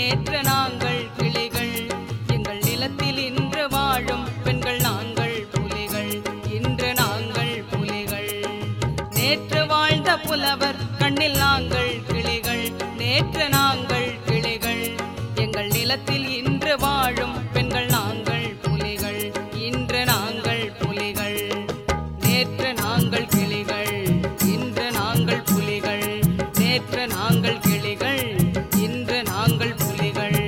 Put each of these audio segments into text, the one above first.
நேற்று நாங்கள் கிளிகள் எங்கள் நிலத்தில் இன்று வாழும் பெண்கள் நாங்கள் புலிகள் இன்று நாங்கள் புலிகள் நேற்று வாழ்ந்த புலவர் கண்ணில் நாங்கள் கிளிகள் நேற்று நாங்கள் கிளிகள் எங்கள் நிலத்தில் இன்று வாழும் பெண்கள் நாங்கள் புலிகள் இன்று நாங்கள் புலிகள் நேற்று நாங்கள் கிளிகள் இன்று நாங்கள் புலிகள் நேற்று நாங்கள் கிளிகள் இன்று நாங்கள் புலிகள்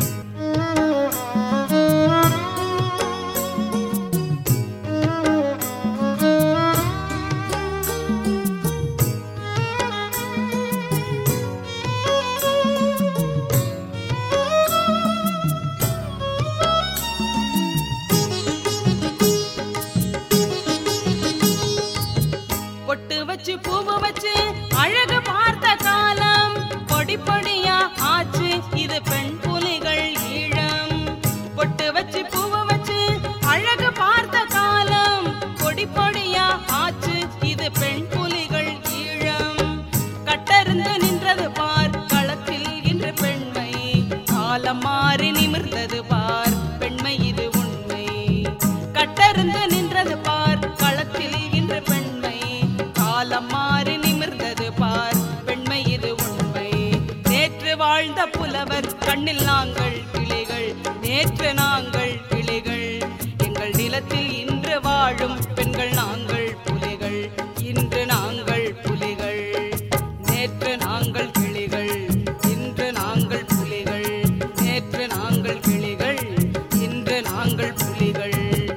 பொட்டு வச்சு பூவு வச்சு அழகு பார்த்த காலம் பொடி பொடியா ஆச்சு இது பெண் புலிகள் ஈழம் பொட்டு வச்சு பூவு வச்சு அழகு பார்த்த காலம் பொடி பொடியா ஆச்சு இது பெண் புலிகள் ஈழம் கட்டருந்து நின்றது பார் களத்தில் இன்று பெண்மை காலம் மாறி நிமிர்ந்தது பார் பெண்மை இது உண்மை கட்டருந்து நின்றது பார் களத்தில் இன்று பெண்மை காலம் மாறி நிமிர்ந்தது பார் பெண்மை இது உண்மை நேற்று வாழ்ந்த புலவர் கண்ணில் நாங்கள் கிளிகள் நேற்று நாங்கள் கிளிகள் எங்கள் நிலத்தில் இன்று வாழும் பெண்கள் நாங்கள் புலிகள் இன்று நாங்கள் புலிகள் நேற்று நாங்கள் கிளிகள் இன்று நாங்கள் புலிகள் நேற்று நாங்கள் கிளிகள் இன்று நாங்கள் புலிகள்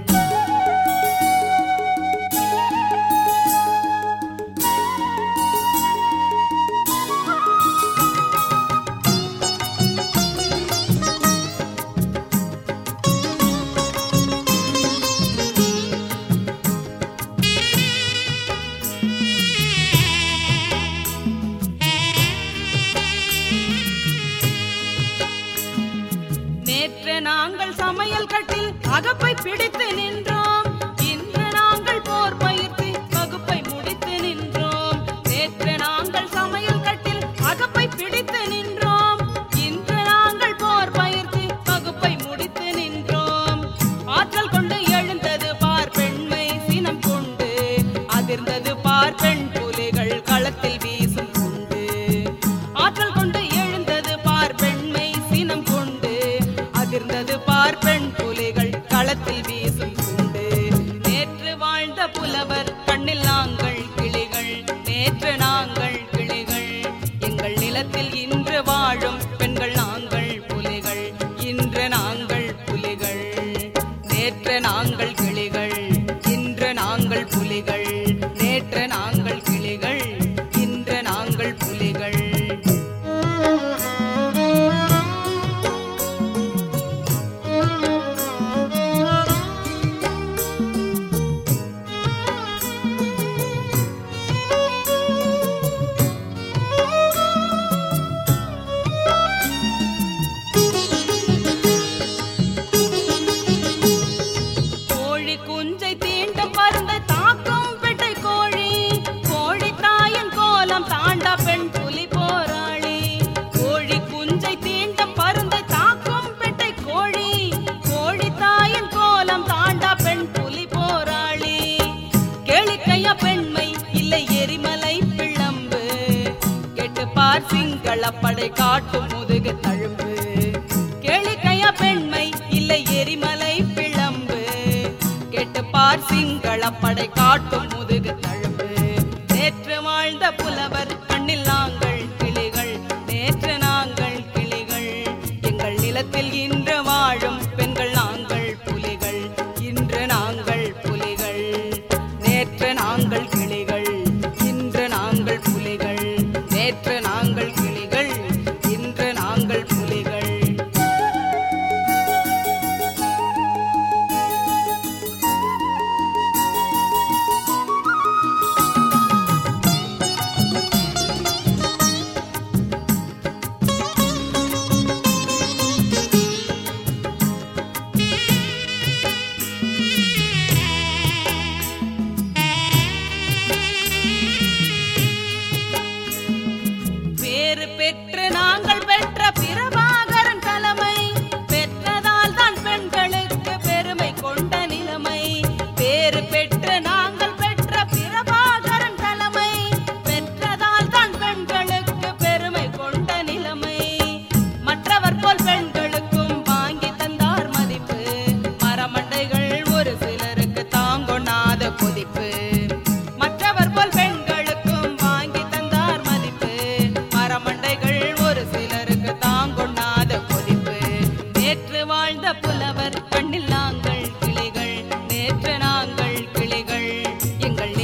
நேற்று நாங்கள் சமையல் கட்டில் அகப்பை பிடித்து நின்றோம் இன்று நாங்கள் போர் பயிர்த்து வகுப்பை முடித்து நின்றோம் நேற்று நாங்கள் சமையல் கட்டில் அகப்பை பிடித்து நின்றோம் இன்று நாங்கள் போர் பயிர்த்து வகுப்பை முடித்து நின்றோம் ஆற்றல் கொண்டு எழுந்தது பார் பெண்மை சினம் கொண்டு அதிர்ந்தது பார் பெண் புலிகள் களத்தில் வீசும் கொண்டு ஆற்றல் கொண்டு எழுந்தது பார் பெண்மை சினம் கொண்டு அதிர்ந்தது பார் பெண் புலிகள் களத்தில் வீசும் கொண்டு நேற்று வாழ்ந்த புலவர் கண்ணில் நாங்கள் கிளிகள் நேற்று நாங்கள் கிளிகள் எங்கள் நிலத்தில் இன்று வாழும் பெண்கள் நாங்கள் புலிகள் இன்று நாங்கள் புலிகள் நேற்று நாங்கள் கிளிகள் இன்று நாங்கள் புலிகள் நேற்று நாங்கள் கிளிகள் இன்று நாங்கள் புலிகள் கோழி குஞ்சை தீண்டும் மருந்தை தாக்கும் பெட்டை கோழி கோழி தாயின் கோலம் தாண்டா பெண் புலி போராளி கோழி குஞ்சை தீண்டும் மருந்தை தாக்கும் பெட்டை கோழி கோழி தாயின் கோலம் தாண்டா பெண் புலி போராளி கேளிக்கையா பெண்மை இல்லை எரிமலை பிளம்பு கெட்டு பார் சிங்கள படை காட்டும் முதுகு தழும்பு கேளிக்கையா பெண்மை இல்லை எரிமலை பிளம்பு கெட்டு பார் சிங்கள படை காட்டும் முதுகு தழும்பு நேற்று வாழ்ந்த புலவர் கண்ணில் நாங்கள் கிளிகள் நேற்று நாங்கள் கிளிகள் எங்கள் நிலத்தில் இன்று வாழும் பெண்கள் நாங்கள் புலிகள் இன்று நாங்கள் புலிகள் நேற்று நாங்கள் கிளிகள் இன்று நாங்கள் புலிகள் நேற்று நாங்கள் கிளிகள் இன்று நாங்கள் புலிகள்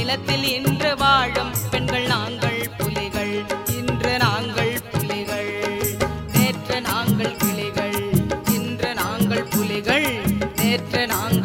நிலத்தில் இன்று வாழும் பெண்கள் நாங்கள் புலிகள் இன்று நாங்கள் புலிகள் நேற்று நாங்கள் கிளிகள் இன்று நாங்கள் புலிகள் நேற்று நாங்கள்